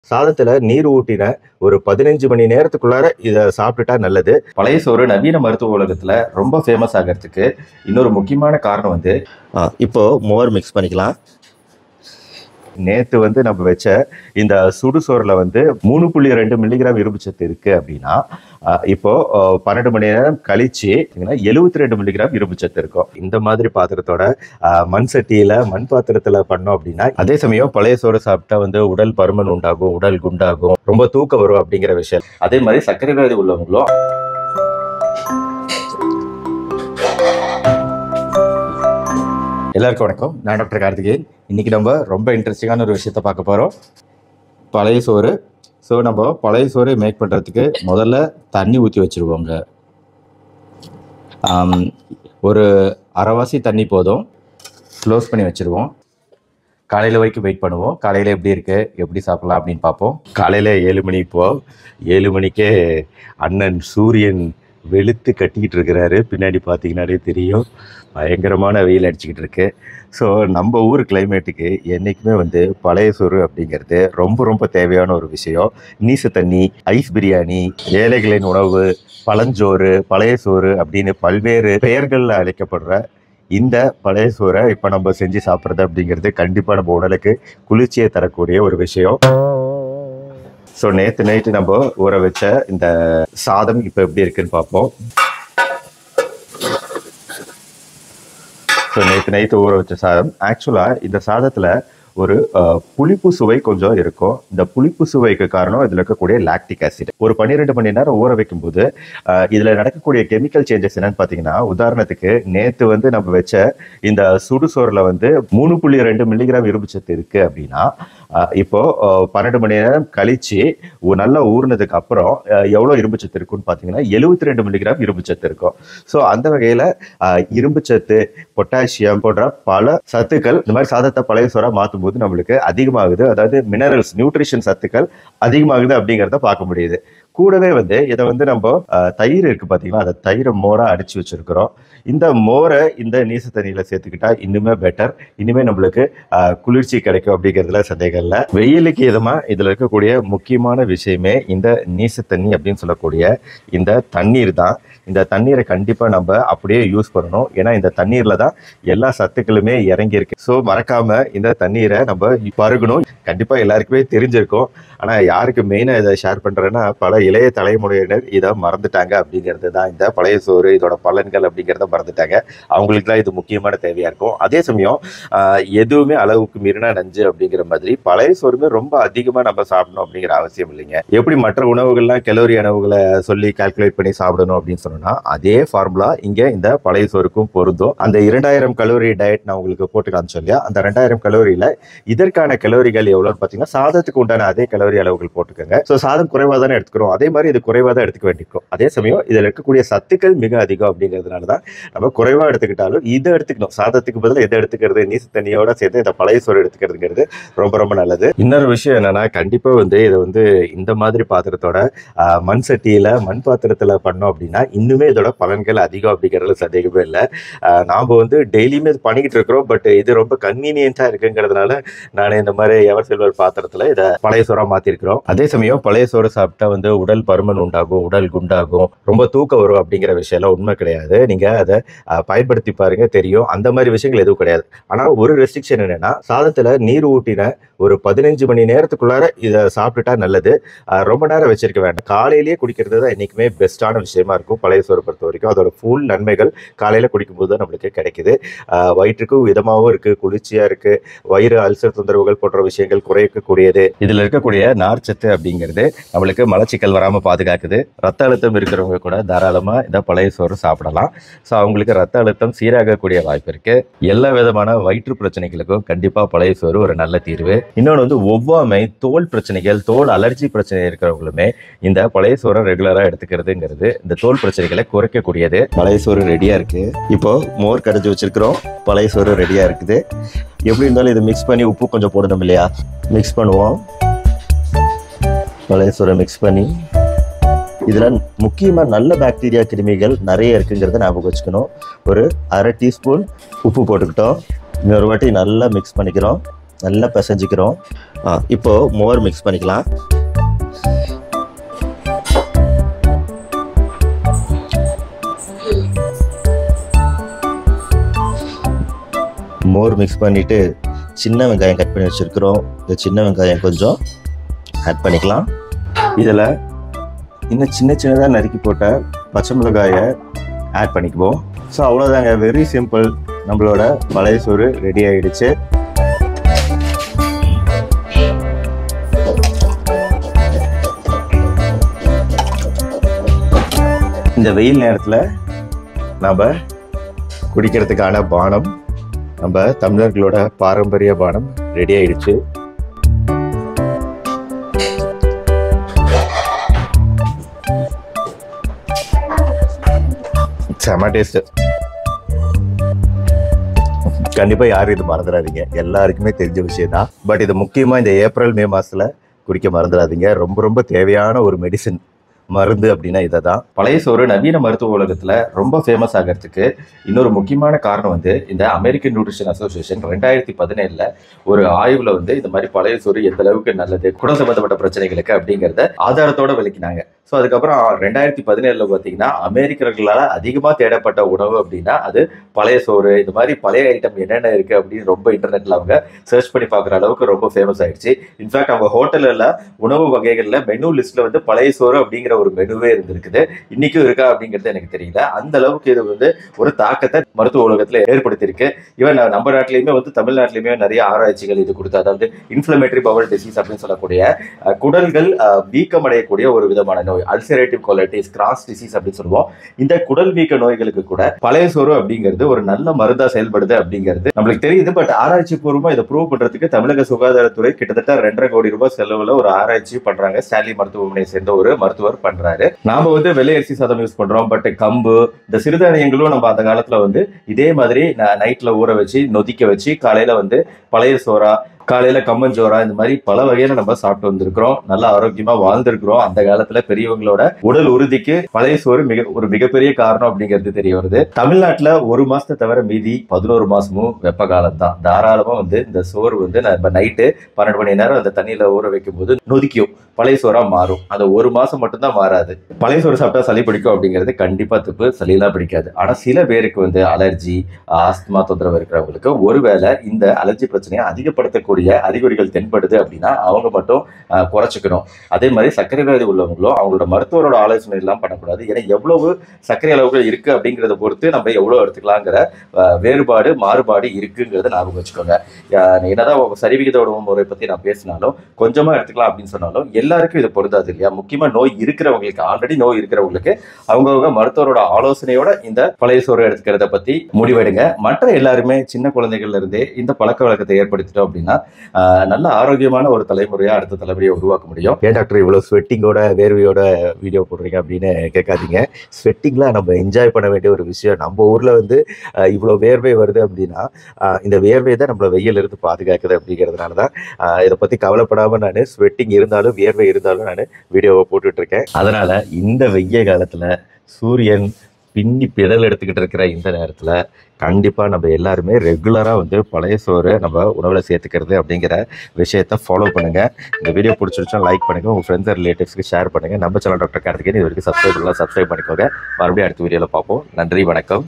சாதத்துல நீர் ஊட்டின ஒரு பதினஞ்சு மணி நேரத்துக்குள்ளார இதை சாப்பிட்டுட்டா நல்லது பழைய சோறு நவீன மருத்துவ உலகத்துல ரொம்ப ஃபேமஸ் ஆகிறதுக்கு இன்னொரு முக்கியமான காரணம் வந்து இப்போ மோர் மிக்ஸ் பண்ணிக்கலாம் நேத்து வந்து நம்ம வச்ச இந்த சுடுசோறுல வந்து மூணு புள்ளி ரெண்டு மில்லிகிராம் இரும்புச்சத்து இருக்கு அப்படின்னா ஆஹ் இப்போ ஆஹ் பன்னெண்டு மணி நேரம் கழிச்சு எழுபத்தி ரெண்டு மில்லிகிராம் இரும்புச்சத்து இருக்கும் இந்த மாதிரி பாத்திரத்தோட ஆஹ் மண் சட்டியில மண் பாத்திரத்துல பண்ணோம் அப்படின்னா அதே சமயம் பழைய சோறு சாப்பிட்டா வந்து உடல் பருமன் உண்டாகும் உடல் குண்டாகும் ரொம்ப தூக்கம் வரும் அப்படிங்கிற விஷயம் அதே மாதிரி சர்க்கரை வியாதி உள்ளவங்களும் எல்லாருக்கும் வணக்கம் நான் டாக்டர் கார்த்திகேயன் இன்னைக்கு நம்ம ரொம்ப இன்ட்ரெஸ்டிங்கான ஒரு விஷயத்த பார்க்க போகிறோம் பழைய சோறு ஸோ நம்ம பழைய சோறு மேக் பண்ணுறதுக்கு முதல்ல தண்ணி ஊற்றி வச்சுருவோங்க ஆம், ஒரு அரைவாசி தண்ணி போதும் க்ளோஸ் பண்ணி வச்சுருவோம் காலையில் வரைக்கும் வெயிட் பண்ணுவோம் காலையில் எப்படி இருக்கு எப்படி சாப்பிடலாம் அப்படின்னு பார்ப்போம் காலையில் ஏழு மணி இப்போ ஏழு மணிக்கே அண்ணன் சூரியன் வெளுத்து கட்டிக்கிட்டு இருக்கிறாரு பின்னாடி பார்த்தீங்கன்னாலே தெரியும் பயங்கரமான வெயில் அடிச்சுக்கிட்டு இருக்கு ஸோ நம்ம ஊர் கிளைமேட்டுக்கு என்றைக்குமே வந்து பழைய சோறு அப்படிங்கிறது ரொம்ப ரொம்ப தேவையான ஒரு விஷயம் நீச தண்ணி ஐஸ் பிரியாணி ஏழைகளின் உணவு பழஞ்சோறு பழைய சோறு அப்படின்னு பல்வேறு பெயர்களில் அழைக்கப்படுற இந்த பழைய சோறை இப்போ நம்ம செஞ்சு சாப்பிட்றது அப்படிங்கிறது கண்டிப்பாக நம்ம உடலுக்கு குளிர்ச்சியை தரக்கூடிய ஒரு விஷயம் ஸோ நேற்று நைட்டு நம்ம ஊற வச்ச இந்த சாதம் இப்போ எப்படி இருக்குன்னு பார்ப்போம் ஸோ நேற்று நைட்டு ஊற வச்ச சாதம் ஆக்சுவலாக இந்த சாதத்தில் ஒரு அஹ், புளிப்பு சுவை கொஞ்சம் இருக்கும் இந்த புளிப்பு சுவைக்கு காரணம் இதில் இருக்கக்கூடிய லாக்டிக் ஆசிட் ஒரு பன்னிரெண்டு மணி நேரம் ஊற வைக்கும்போது அஹ், இதுல நடக்கக்கூடிய கெமிக்கல் சேஞ்சஸ் என்னன்னு பார்த்தீங்கன்னா உதாரணத்துக்கு நேற்று வந்து நம்ம வச்ச இந்த சுடுசோறில் வந்து மூணு புள்ளி ரெண்டு மில்லிகிராம் இரும்புச்சத்து இருக்கு அப்படின்னா அஹ், இப்போ அஹ், பன்னெண்டு மணி நேரம் கழிச்சு உ- நல்லா ஊறினதுக்கு அப்புறம் அஹ், எவ்வளோ இரும்புச்சத்து இருக்குன்னு பார்த்தீங்கன்னா எழுபத்தி ரெண்டு மில்லிகிராம் இரும்புச்சத்து இருக்கும் ஸோ அந்த வகையில் இரும்புச்சத்து பொட்டாசியம் போன்ற பல சத்துக்கள் இந்த மாதிரி சாதத்தை பழைய சோறா மாற்றும் போது நம்மளுக்கு அதிகமாகுது அதாவது மினரல்ஸ் நியூட்ரிஷன் சத்துக்கள் அதிகமாகுது அப்படிங்கிறத பார்க்க முடியுது கூடவே வந்து இதை வந்து நம்ம அஹ், தயிர் இருக்கு பார்த்தீங்களா அதை தயிரை மோரா அடிச்சு வச்சிருக்கிறோம் இந்த மோரை இந்த நீச தண்ணியில சேர்த்துக்கிட்டா இன்னுமே பெட்டர் இனிமே நம்மளுக்கு அஹ், குளிர்ச்சி கிடைக்கும் அப்படிங்கிறதுல சந்தேகம் இல்லை வெயிலுக்கு இதமா இதுல இருக்கக்கூடிய முக்கியமான விஷயமே இந்த நீச தண்ணி அப்படின்னு சொல்லக்கூடிய இந்த தண்ணீர் தான் இந்த தண்ணீரை கண்டிப்பா நம்ம அப்படியே யூஸ் பண்ணணும் ஏன்னா இந்த தண்ணீர்ல தான் எல்லா சத்துக்களுமே இறங்கி இருக்கு ஸோ மறக்காம இந்த தண்ணீரை நம்ம பருகணும் கண்டிப்பா எல்லாருக்குமே தெரிஞ்சிருக்கும் ஆனா யாருக்கு மெயினா இதை ஷேர் பண்றேன்னா பல இளைய தலைமுறையினர் இதை மறந்துட்டாங்க அப்படிங்கிறது தான் இந்த பழைய சோறு இதோட பலன்கள் அப்படிங்கிறத மறந்துட்டாங்க அவங்களுக்கு தான் இது முக்கியமான தேவையா இருக்கும் அதே சமயம் ஆஹ், எதுவுமே அளவுக்கு மீறினா நஞ்சு அப்படிங்கிற மாதிரி பழைய சோறுமே ரொம்ப அதிகமா நம்ம சாப்பிடணும் அப்படிங்கிற அவசியம் இல்லைங்க எப்படி மற்ற உணவுகள்லாம் கலோரி உணவுகளை சொல்லி கால்குலேட் பண்ணி சாப்பிடணும் அப்படின்னு சொன்னோம்னா அதே ஃபார்முலா இங்க இந்த பழைய சோறுக்கும் பொருந்தும் அந்த இரண்டாயிரம் கலோரி டயட் நான் உங்களுக்கு போட்டு காமிச்சோம் இல்லையா அந்த ரெண்டாயிரம் கலோரியில இதற்கான கலோரிகள் எவ்வளோன்னு பார்த்தீங்கன்னா சாதத்துக்கு உண்டான அதே கலோரி அளவுகள் போட்டுக்கோங்க ஸோ சாதம் குறைவாக தானே எடுத்துக்கிறோம் அதே மாதிரி இது குறைவாக தான் எடுத்துக்க வேண்டியிருக்கும் அதே சமயம் இதில் இருக்கக்கூடிய சத்துக்கள் மிக அதிகம் அப்படிங்கிறதுனால தான் நம்ம குறைவாக எடுத்துக்கிட்டாலும் இதை எடுத்துக்கணும் சாதத்துக்கு பதிலாக எதை எடுத்துக்கிறது நீச தண்ணியோட சேர்த்து இந்த பழைய சோறு எடுத்துக்கிறதுங்கிறது ரொம்ப ரொம்ப நல்லது இன்னொரு விஷயம் என்னன்னா கண்டிப்பாக வந்து இதை வந்து இந்த மாதிரி பாத்திரத்தோட ஆஹ், மண் சட்டியில மண் பாத்திரத்தில் பண்ணோம் அப்படின்னா இன்னுமே இதோட பலன்கள் அதிகம் அப்படிங்கிறதுல சந்தேகமே இல்லை நாம் வந்து டெய்லியுமே இது பண்ணிக்கிட்டு இருக்கிறோம் பட் இது ரொம்ப கன்வீனியன்ட்டாக இருக்குங்கிறதுனால நான் இந்த மாதிரி எவர் சில்வர் பாத்திரத்தில் இதை பழைய சோறா மாற்றிருக்கிறோம் அதே சமயம் பழைய சோறு சாப்பிட்டா வந்து உடல் பருமன் உண்டாகும் உடல் குண்டாகும் ரொம்ப தூக்கம் வரும் அப்படிங்கிற விஷயம்லாம் உண்மை கிடையாது நீங்கள் அதை அஹ், பயன்படுத்தி பாருங்க தெரியும் அந்த மாதிரி விஷயங்கள் எதுவும் கிடையாது ஆனால் ஒரு ரெஸ்ட்ரிக்ஷன் என்னன்னா சாதத்தில் நீர் ஊட்டின ஒரு பதினஞ்சு மணி நேரத்துக்குள்ளார இதை சாப்பிட்டுட்டா நல்லது அஹ், ரொம்ப நேரம் வச்சிருக்க வேண்டாம் காலையிலேயே குடிக்கிறது தான் என்றைக்குமே பெஸ்ட்டான விஷயமா இருக்கும் பழைய சோறு பொறுத்த வரைக்கும் அதோட ஃபுல் நன்மைகள் காலையில் குடிக்கும்போது தான் நம்மளுக்கு கிடைக்குது அஹ், வயிற்றுக்கும் இதமாகவும் இருக்குது குளிர்ச்சியாக இருக்குது வயிறு அல்சர் தொந்தரவுகள் போன்ற விஷயங்கள் குறைக்கக்கூடியது இதில் இருக்கக்கூடிய நார்ச்சத்து அப்படிங்கிறது நம்மளுக்கு மலச்சிக்கல் வராமல் பாதுகாக்குது ரத்த அழுத்தம் இருக்கிறவங்க கூட தாராளமாக இந்த பழைய சோறு சாப்பிடலாம் ஸோ அவங்களுக்கு ரத்த அழுத்தம் சீராகக்கூடிய வாய்ப்பு இருக்கு எல்லா விதமான வயிற்று பிரச்சனைகளுக்கும் கண்டிப்பாக பழைய சோறு ஒரு நல்ல தீர்வு இன்னொன்று வந்து ஒவ்வாமை தோல் பிரச்சனைகள் தோல் அலர்ஜி பிரச்சனை இருக்கிறவங்களுமே இந்த பழைய சோறை ரெகுலராக எடுத்துக்கிறதுங்கிறது இந்த தோல் பிரச்சனைகளை குறைக்கக்கூடியது பழைய சோறு ரெடியாக இருக்கு இப்போ மோர் கரைச்சி வச்சிருக்கிறோம் பழைய சோறு ரெடியாக இருக்குது எப்படி இருந்தாலும் இதை மிக்ஸ் பண்ணி உப்பு கொஞ்சம் போடணும் இல்லையா மிக்ஸ் பண்ணுவோம் பழைய சோறை மிக்ஸ் பண்ணி இதில் முக்கியமாக நல்ல பாக்டீரியா கிருமிகள் நிறைய இருக்குங்கிறத ஞாபகம் வச்சுக்கணும் ஒரு அரை டீஸ்பூன் உப்பு போட்டுக்கிட்டோம் இன்னொரு வாட்டி நல்லா மிக்ஸ் பண்ணிக்கிறோம் நல்லா பிசைஞ்சிக்கிறோம் ஆ இப்போ மோர் மிக்ஸ் பண்ணிக்கலாம் மோர் மிக்ஸ் பண்ணிட்டு சின்ன வெங்காயம் கட் பண்ணி வச்சிருக்கிறோம் இந்த சின்ன வெங்காயம் கொஞ்சம் ஆட் பண்ணிக்கலாம் இதில் இன்னும் சின்ன சின்னதாக நறுக்கி போட்ட பச்சை மிளகாயை ஆட் பண்ணிக்குவோம் ஸோ அவ்வளோதாங்க வெரி சிம்பிள் நம்மளோட பழைய சோறு ரெடி ஆயிடுச்சு இந்த வெயில் நேரத்தில் நாம் குடிக்கிறதுக்கான பானம் நம்ம தமிழர்களோட பாரம்பரிய பானம் ரெடி ஆயிடுச்சு செம டேஸ்ட் கண்டிப்பா யாரும் இது மறந்துடாதீங்க எல்லாருக்குமே தெரிஞ்ச விஷயம் தான் பட் இது முக்கியமா இந்த ஏப்ரல் மே மாசத்துல குடிக்க மறந்துடாதீங்க ரொம்ப ரொம்ப தேவையான ஒரு மெடிசன் மருந்து அப்படின்னா இதை தான் பழைய சோறு நவீன மருத்துவ உலகத்துல ரொம்ப ஃபேமஸ் ஆகிறதுக்கு இன்னொரு முக்கியமான காரணம் வந்து இந்த அமெரிக்கன் நியூட்ரிஷன் அசோசியேஷன் ரெண்டாயிரத்தி பதினேழுல ஒரு ஆய்வுல வந்து இந்த மாதிரி பழைய சோறு எந்த அளவுக்கு நல்லது குடம் சம்பந்தப்பட்ட பிரச்சனைகளுக்கு அப்படிங்கறத ஆதாரத்தோட விளக்கினாங்க ஸோ அதுக்கப்புறம் ரெண்டாயிரத்தி பதினேழுல பார்த்தீங்கன்னா அமெரிக்கர்களால் அதிகமாக தேடப்பட்ட உணவு அப்படின்னா அது பழைய சோறு இந்த மாதிரி பழைய ஐட்டம் என்னென்ன இருக்கு அப்படின்னு ரொம்ப இன்டர்நெட்ல அவங்க சர்ச் பண்ணி பார்க்குற அளவுக்கு ரொம்ப ஃபேமஸ் ஆயிடுச்சு இன்ஃபேக்ட் அவங்க ஹோட்டல்ல உணவு வகைகள்ல மெனு லிஸ்ட்ல வந்து பழைய சோறு அப்படிங்கிற ஒரு மெனுவே இருந்திருக்குது இன்னைக்கும் இருக்கா அப்படிங்கிறது எனக்கு தெரியல அந்த அளவுக்கு இது வந்து ஒரு தாக்கத்தை மருத்துவ உலகத்துல ஏற்படுத்தியிருக்கு ஈவன் நம்ம நாட்டிலையுமே வந்து தமிழ்நாட்டிலையுமே நிறைய ஆராய்ச்சிகள் இது கொடுத்து அதாவது இன்ஃபிளமேட்டரி பவல் டிசீஸ் அப்படின்னு சொல்லக்கூடிய அஹ், குடல்கள் அஹ், வீக்கம் அடையக்கூடிய ஒரு விதமான நோய் அல்சரேட்டிவ் கொலைட்டிஸ் கிராஸ் டிசீஸ் அப்படின்னு சொல்லுவோம் இந்த குடல் வீக்க நோய்களுக்கு கூட பழைய சோறு அப்படிங்கிறது ஒரு நல்ல மருந்தா செயல்படுது அப்படிங்கிறது நம்மளுக்கு தெரியுது பட் ஆராய்ச்சி பூர்வமா இதை ப்ரூவ் பண்றதுக்கு தமிழக சுகாதாரத்துறை கிட்டத்தட்ட ரெண்டரை கோடி ரூபாய் செலவுல ஒரு ஆராய்ச்சி பண்றாங்க ஸ்டான்லி மருத்துவமனையை சேர்ந்த ஒரு மருத்துவர் பண்றாரு நாம வந்து வெள்ளை அரிசி சாதம் யூஸ் பண்றோம் பட் கம்பு இந்த சிறுதானியங்களும் நம்ம அந்த காலத்துல வந்து இதே மாதிரி நைட்ல ஊற வச்சு நொதிக்க வச்சு காலையில வந்து பழைய சோறா காலையில கம்மஞ்சோறா இந்த மாதிரி பல வகையில நம்ம சாப்பிட்டு வந்திருக்கிறோம் நல்லா ஆரோக்கியமா வாழ்ந்திருக்கிறோம் அந்த காலத்துல பெரியவங்களோட உடல் உறுதிக்கு பழைய சோறு மிக ஒரு மிகப்பெரிய காரணம் அப்படிங்கிறது தெரிய வருது தமிழ்நாட்டுல ஒரு மாசத்தை தவிர மீதி பதினோரு மாசமும் வெப்ப காலம் தான் தாராளமா வந்து இந்த சோறு வந்து நம்ம நைட்டு பன்னெண்டு மணி நேரம் அந்த தண்ணியில ஊற வைக்கும் போது நொதிக்கும் பழைய சோறா மாறும் அந்த ஒரு மாசம் மட்டும்தான் மாறாது பழைய சோறு சாப்பிட்டா சளி பிடிக்கும் அப்படிங்கிறது கண்டிப்பா தப்பு சளியெல்லாம் பிடிக்காது ஆனா சில பேருக்கு வந்து அலர்ஜி ஆஸ்துமா தொந்தரவு இருக்கிறவங்களுக்கு ஒருவேளை இந்த அலர்ஜி பிரச்சனையை அதிகப்படுத்தக்கூடிய அறிகுறிகள் தென்படுது அப்படின்னா அவங்க மட்டும் ஆஹ், குறைச்சிக்கணும் அதே மாதிரி சர்க்கரை வியாதி உள்ளவங்களும் அவங்களோட மருத்துவரோட ஆலோசனை எல்லாம் பண்ணக்கூடாது ஏன்னா எவ்வளவு சர்க்கரை அளவுகள் இருக்கு அப்படிங்கிறத பொறுத்து நம்ம எவ்வளவு எடுத்துக்கலாங்கிற ஆஹ், வேறுபாடு மாறுபாடு இருக்குங்கிறத ஞாபகம் வச்சுக்கோங்க ஆஹ், என்னதான் சரிவிகித உணவு முறை பத்தி நான் பேசினாலும் கொஞ்சமா எடுத்துக்கலாம் அப்படின்னு சொன்னாலும் எல்லாருக்கும் இது பொருந்தாது இல்லையா முக்கியமா நோய் இருக்கிறவங்களுக்கு ஆல்ரெடி நோய் இருக்கிறவங்களுக்கு அவங்கவுங்க மருத்துவரோட ஆலோசனையோட இந்த பழைய சோறு எடுத்துக்கிறத பத்தி முடிவெடுங்க மற்ற எல்லாருமே சின்ன குழந்தைகள்ல இருந்தே இந்த பழக்க வழக்கத்தை ஏற்படுத்திட்டோம் அப்படின்னா ஆஹ், நல்ல ஆரோக்கியமான ஒரு தலைமுறையா அடுத்த தலைமுறையை உருவாக்க முடியும் ஏன் டாக்டர் இவ்வளவு ஸ்வெட்டிங்கோட வேர்வையோட வீடியோ போடுறீங்க அப்படின்னு கேட்காதீங்க ஸ்வெட்டிங்லாம் நம்ம என்ஜாய் பண்ண வேண்டிய ஒரு விஷயம் நம்ம ஊர்ல வந்து ஆஹ், இவ்வளவு வேர்வை வருது அப்படின்னா ஆஹ், இந்த வேர்வை தான் நம்மள வெயில் இருந்து பாதுகாக்குது அப்படிங்கிறதுனால தான் ஆஹ், இதை பத்தி கவலைப்படாம நான் ஸ்வெட்டிங் இருந்தாலும் வேர்வை இருந்தாலும் நான் வீடியோவை போட்டுட்டு இருக்கேன் அதனால இந்த வெய்ய காலத்துல சூரியன் பின்னி பிடல் எடுத்துக்கிட்டு இருக்கிற இந்த நேரத்துல கண்டிப்பா நம்ம எல்லாருமே ரெகுலரா வந்து பழைய சோறு நம்ம உணவுல சேர்த்துக்கிறது அப்படிங்கிற விஷயத்த ஃபாலோ பண்ணுங்க இந்த வீடியோ பிடிச்சிருச்சா லைக் பண்ணுங்க உங்க ஃப்ரெண்ட்ஸ் ரிலேட்டிவ்ஸ்க்கு ஷேர் பண்ணுங்க நம்ம சேனல் டாக்டர் கார்த்திகேயன் இது வரைக்கும் சப்ஸ்கிரைப் பண்ணலாம் சப்ஸ்கிரைப் பண்ணிக்கோங்க மறுபடியும் அடுத்த வீடியோல பார்ப்போம் நன்றி வணக்கம்